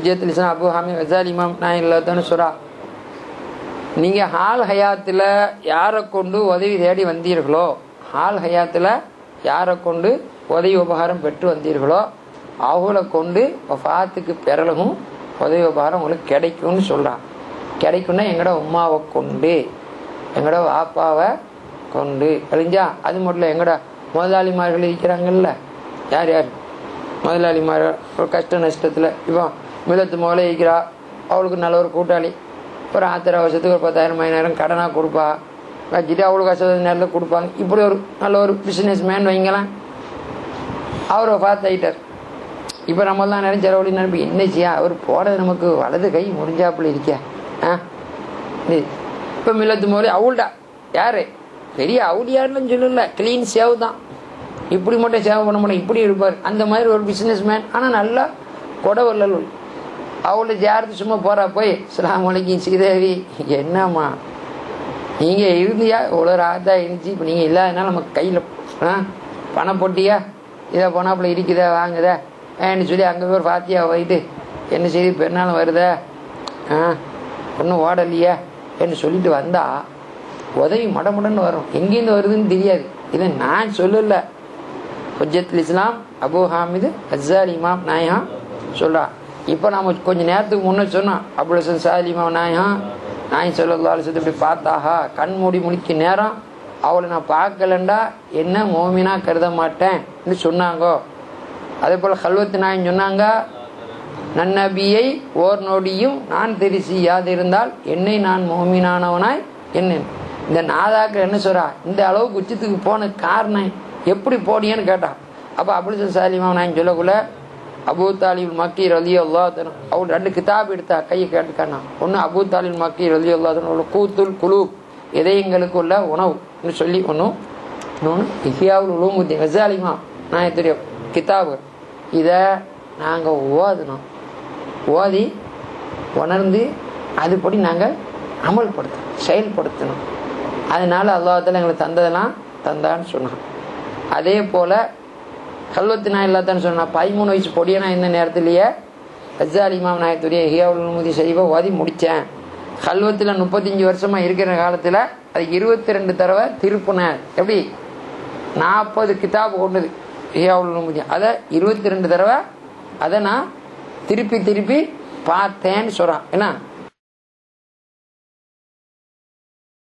ஹுஜ்ஜத்துல் இஸ்லாம் அபு ஹாமி ஹசால் இமாம் நான் இல்லாதன்னு சொல்றா நீங்க ஹால் ஹயாத்துல யாரை கொண்டு உதவி தேடி வந்தீர்களோ ஹால் ஹயாத்துல யாரை கொண்டு உதவி உபகாரம் பெற்று வந்தீர்களோ அவங்கள கொண்டு வஃபாத்துக்கு பிறகும் உதவி உபகாரம் உங்களுக்கு கிடைக்கும்னு சொல்றான் கிடைக்கும்னா எங்கட உமாவை கொண்டு எங்கட வாப்பாவை கொண்டு அறிஞ்சா அது மட்டும் இல்லை எங்கட முதலாளிமார்கள் இருக்கிறாங்கல்ல யார் யார் முதலாளிமார் ஒரு கஷ்ட நஷ்டத்தில் இப்போ மிளத்து முதல்ல இருக்கிறா அவளுக்கு நல்ல ஒரு கூட்டாளி ஒரு ஆத்திர அவசரத்துக்கு ஒரு பத்தாயிரம் பதினாயிரம் கடனாக கொடுப்பா வச்சுட்டு அவளுக்கு கஷ்ட நேரத்தில் கொடுப்பாங்க இப்படி ஒரு நல்ல ஒரு பிஸ்னஸ் மேன் வைங்களேன் அவரை பார்த்தாயிட்டார் இப்போ நம்ம தான் நினைச்ச செலவழி நினைப்பு என்ன செய்யா அவர் போனது நமக்கு வலது கை முடிஞ்சாப்புல இருக்கியா ஆ இப்போ மில்லத்து மோலி அவுல்டா யாரு பெரிய அவுலியாருன்னு சொல்லல கிளீன் சேவ் தான் இப்படி மட்டும் சேவை பண்ண முடியும் இப்படி இருப்பார் அந்த மாதிரி ஒரு பிஸ்னஸ் மேன் ஆனால் நல்லா கொடை வரல அவளை ஜாரத்து சும்மா போறா போய் சலாம் வலைக்கும் சீதேவி என்னம்மா நீங்க இருந்தியா இவ்வளோ ராதா இருந்துச்சு இப்போ நீங்க இல்லாதனால நமக்கு கையில் ஆ பணம் போட்டியா இதை போனாப்புல இருக்குதா வாங்குதா ஏன்னு சொல்லி அங்கே போய் பாத்தியா போயிட்டு என்ன செய்தி பெருநாள் வருதா ஆ ஒன்றும் ஓடலையா என்று சொல்லிட்டு வந்தா உதவி மடமுடன்னு வரும் எங்கேருந்து வருதுன்னு தெரியாது இதை நான் சொல்லல ஹுஜத்துல் இஸ்லாம் அபு ஹாமிது அசால் இமாம் நாயா சொல்றா இப்போ நாம கொஞ்ச நேரத்துக்கு முன்ன சொன்னோம் அபுல் ஹசன் சால் இமாம் நாயா நாய் சொல்லா அலிசத்து இப்படி பார்த்தாஹா கண் மூடி முடிக்க நேரம் அவளை நான் பார்க்கலண்டா என்ன மோமினா கருத மாட்டேன்னு சொன்னாங்கோ அதே போல கல்வத்து நாயன் சொன்னாங்க நன்னபியை ஓர் நொடியும் நான் தெரிசி யாதிருந்தால் என்னை நான் மோமினானவனாய் என்ன இந்த நாதாக்கள் என்ன சொல்றா இந்த அளவுக்கு உச்சத்துக்கு போன காரணம் எப்படி போடியன்னு கேட்டான் அப்ப அபுல் சாலிமா நான் சொல்லக்குள்ள அபு தாலிப் மக்கி ரலி அல்லா அவர் ரெண்டு கிதாப் எடுத்தா கையை கேட்டுக்கானா ஒன்னு அபு தாலிப் மக்கி ரலி அல்லா கூத்துல் குழு இதயங்களுக்கு உள்ள உணவு சொல்லி ஒன்றும் இன்னொன்று இஹியாவுல் உலூமுத்தி கசாலிமா நான் தெரியும் கிதாபு இதை நாங்கள் ஓதணும் ஓதி உணர்ந்து அதுபடி நாங்கள் அமல்படுத்தணும் செயல்படுத்தணும் அதனால அல்லாஹால எங்களுக்கு தந்ததெல்லாம் தந்தான்னு சொன்னான் அதே போல கல்வத்து நான் இல்லாதான்னு சொன்னா பதிமூணு வயசு பொடியனா இந்த நேரத்திலேயே ஹஜால் இமாம் நாயத்துடைய ஹியாவுல் முதி ஷரீஃபை ஓதி முடித்தேன் கல்வத்தில் முப்பத்தஞ்சு வருஷமா இருக்கிற காலத்தில் அது இருபத்தி ரெண்டு தடவை திருப்பினேன் எப்படி நாற்பது கிதாப் கொண்டது ஹியாவுல் முதி அதை இருபத்தி ரெண்டு தடவை அதை நான் திருப்பி திருப்பி பார்த்தேன்னு சொல்றான் என்ன